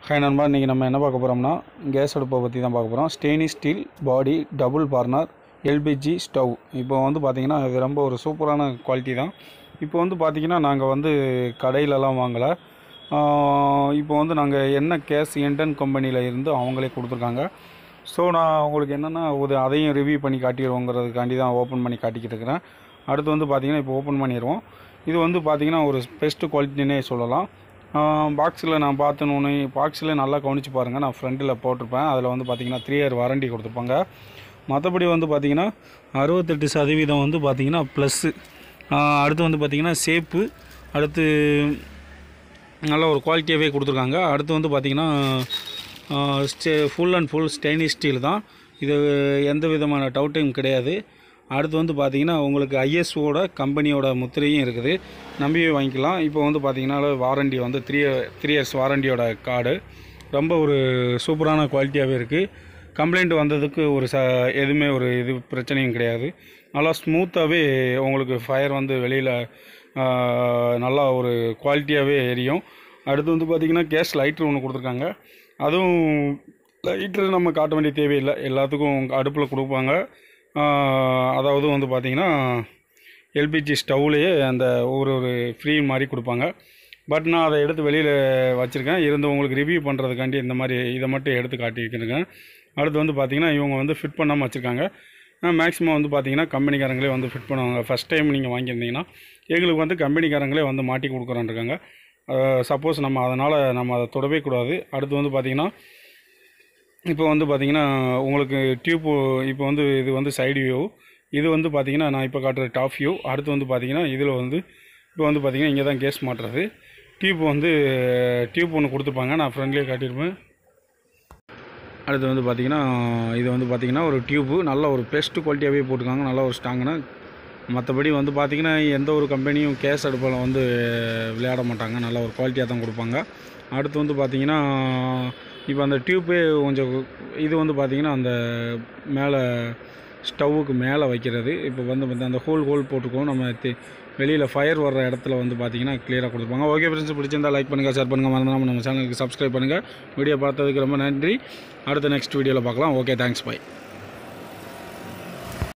hi நண்பா இன்றைக்கி நம்ம என்ன பார்க்க போகிறோம்னா கேஸ் அடுப்பை பற்றி தான் பார்க்க போகிறோம் stainless steel body double burner LPG stove இப்போ வந்து பார்த்திங்கன்னா இது ரொம்ப ஒரு சூப்பரான குவாலிட்டி தான் இப்போ வந்து பார்த்திங்கன்னா நாங்கள் வந்து கடையிலலாம் வாங்கலை இப்போ வந்து நாங்கள் என்ன கேஸ் என்டன் கம்பெனியில் இருந்து அவங்களே கொடுத்துருக்காங்க ஸோ நான் உங்களுக்கு என்னென்னா ஒரு அதையும் ரிவ்யூ பண்ணி காட்டிடுவோங்கிறதுக்காண்டி தான் ஓப்பன் பண்ணி காட்டிக்கிட்டு இருக்கிறேன் அடுத்து வந்து பார்த்திங்கன்னா இப்போ ஓப்பன் பண்ணிடுவோம் இது வந்து பார்த்திங்கன்னா ஒரு பெஸ்ட் குவாலிட்டினே சொல்லலாம் பாக்ஸில் நான் பார்த்தனோன்னு பாக்ஸில் நல்லா கவனித்து பாருங்கள் நான் ஃப்ரண்ட்டில் போட்டிருப்பேன் அதில் வந்து பார்த்திங்கன்னா த்ரீ இயர் வாரண்டி கொடுத்துருப்பாங்க மற்றபடி வந்து பார்த்திங்கன்னா அறுபத்தெட்டு சதவீதம் வந்து பார்த்திங்கன்னா ப்ளஸ்ஸு அடுத்து வந்து பார்த்திங்கன்னா சேப்பு அடுத்து நல்ல ஒரு குவாலிட்டியாகவே கொடுத்துருக்காங்க அடுத்து வந்து பார்த்திங்கன்னா stay full and full stainless steel தான் இது எந்த விதமான டவுட்டும் கிடையாது அடுத்து வந்து பார்த்திங்கன்னா உங்களுக்கு ஐஎஸ்ஓட கம்பெனியோட முத்திரையும் இருக்குது நம்பி வாங்கிக்கலாம் இப்போ வந்து பார்த்திங்கன்னா வாரண்டி வந்து த்ரீ த்ரீ இயர்ஸ் வாரண்டியோட கார்டு ரொம்ப ஒரு சூப்பரான குவாலிட்டியாகவே இருக்குது கம்ப்ளைண்ட் வந்ததுக்கு ஒரு ச எதுவுமே ஒரு இது பிரச்சனையும் கிடையாது நல்லா ஸ்மூத்தாகவே உங்களுக்கு ஃபயர் வந்து வெளியில் நல்லா ஒரு குவாலிட்டியாகவே எரியும் அடுத்து வந்து பார்த்திங்கன்னா கேஸ் லைட்ரு ஒன்று கொடுத்துருக்காங்க அதுவும் லைட்ரு நம்ம காட்ட வேண்டிய தேவையில்லை எல்லாத்துக்கும் அடுப்பில் கொடுப்பாங்க அதாவது வந்து பார்த்திங்கன்னா எல்பிஜி ஸ்டவ்லேயே அந்த ஒரு ஒரு ஃப்ரீ மாதிரி கொடுப்பாங்க பட் நான் அதை எடுத்து வெளியில் வச்சுருக்கேன் இருந்து உங்களுக்கு ரிவ்யூ பண்ணுறதுக்காண்டி இந்த மாதிரி இதை மட்டும் எடுத்து காட்டியிருக்கேன் அடுத்து வந்து பார்த்திங்கன்னா இவங்க வந்து ஃபிட் பண்ணாமல் வச்சுருக்காங்க மேக்ஸிமம் வந்து பார்த்திங்கன்னா கம்பெனிக்காரங்களே வந்து ஃபிட் பண்ணுவாங்க ஃபஸ்ட் டைம் நீங்கள் வாங்கியிருந்தீங்கன்னா எங்களுக்கு வந்து கம்பெனிக்காரங்களே வந்து மாட்டி கொடுக்குறான்ருக்காங்க சப்போஸ் நம்ம அதனால் நம்ம அதை தொடவே கூடாது அடுத்து வந்து பார்த்திங்கன்னா இப்போ வந்து பார்த்திங்கன்னா உங்களுக்கு டியூப் இப்போ வந்து இது வந்து சைடு வியூ இது வந்து பார்த்திங்கன்னா நான் இப்போ காட்டுற டாப் வியூ அடுத்து வந்து பார்த்திங்கன்னா இதில் வந்து இப்போ வந்து பார்த்திங்கன்னா இங்கே தான் கேஸ் மாட்டுறது டியூப் வந்து டியூப் ஒன்று கொடுத்துருப்பாங்க நான் ஃப்ரெண்ட்லேயே காட்டியிருப்பேன் அடுத்து வந்து பார்த்திங்கன்னா இது வந்து பார்த்திங்கன்னா ஒரு டியூப்பு நல்ல ஒரு பெஸ்ட் குவாலிட்டியாகவே போட்டிருக்காங்க நல்ல ஒரு ஸ்ட்ராங்கான மற்றபடி வந்து பார்த்திங்கன்னா எந்த ஒரு கம்பெனியும் கேஸ் அடுப்பில் வந்து விளையாட மாட்டாங்க நல்ல ஒரு குவாலிட்டியாக தான் கொடுப்பாங்க அடுத்து வந்து பார்த்திங்கன்னா இப்போ அந்த டியூப்பே கொஞ்சம் இது வந்து பார்த்திங்கன்னா அந்த மேலே ஸ்டவ்வுக்கு மேலே வைக்கிறது இப்போ வந்து அந்த ஹோல் ஹோல் போட்டுருக்கோம் நம்ம வெளியில் ஃபயர் வர்ற இடத்துல வந்து பார்த்திங்கன்னா க்ளியராக கொடுத்துருப்பாங்க ஓகே ஃப்ரெண்ட்ஸ் பிடிச்சிருந்தால் லைக் பண்ணுங்கள் ஷேர் பண்ணுங்கள் மறந்துடாமல் நம்ம சேனலுக்கு சப்ஸ்கிரைப் பண்ணுங்கள் வீடியோ பார்த்ததுக்கு ரொம்ப நன்றி அடுத்த நெக்ஸ்ட் வீடியோவில் பார்க்கலாம் ஓகே தேங்க்ஸ் பை